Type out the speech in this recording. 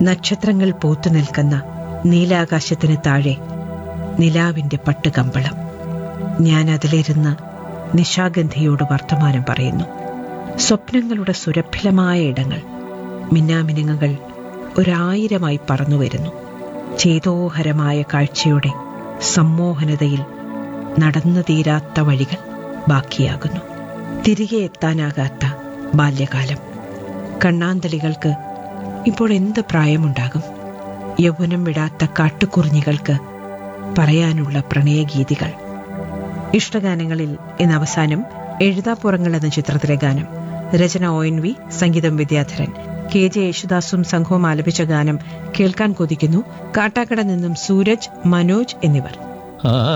നക്ഷത്രങ്ങൾ പൂത്തു നിൽക്കുന്ന നീലാകാശത്തിന് താഴെ നിലാവിന്റെ പട്ടുകമ്പളം ഞാൻ അതിലിരുന്ന് നിശാഗന്ധിയോട് വർത്തമാനം പറയുന്നു സ്വപ്നങ്ങളുടെ സുരഭിലമായ ഇടങ്ങൾ മിന്നാമിനുങ്ങുകൾ ഒരായിരമായി പറന്നു വരുന്നു ചേതോഹരമായ കാഴ്ചയുടെ സമ്മോഹനതയിൽ നടന്നു തീരാത്ത വഴികൾ ബാക്കിയാകുന്നു തിരികെ എത്താനാകാത്ത ബാല്യകാലം കണ്ണാന്തളികൾക്ക് ഇപ്പോൾ എന്ത് പ്രായമുണ്ടാകും യൗവനം വിടാത്ത കാട്ടുകുറിഞ്ഞികൾക്ക് പറയാനുള്ള പ്രണയഗീതികൾ ഇഷ്ടഗാനങ്ങളിൽ ഇന്ന് അവസാനം എഴുതാപ്പുറങ്ങൾ എന്ന ചിത്രത്തിലെ ഗാനം രചന ഒ എൻ വി സംഗീതം വിദ്യാധരൻ കെ ജെ യേശുദാസും സംഘവും ആലപിച്ച ഗാനം കേൾക്കാൻ കൊതിക്കുന്നു കാട്ടാക്കട നിന്നും സൂരജ് മനോജ് എന്നിവർ ആ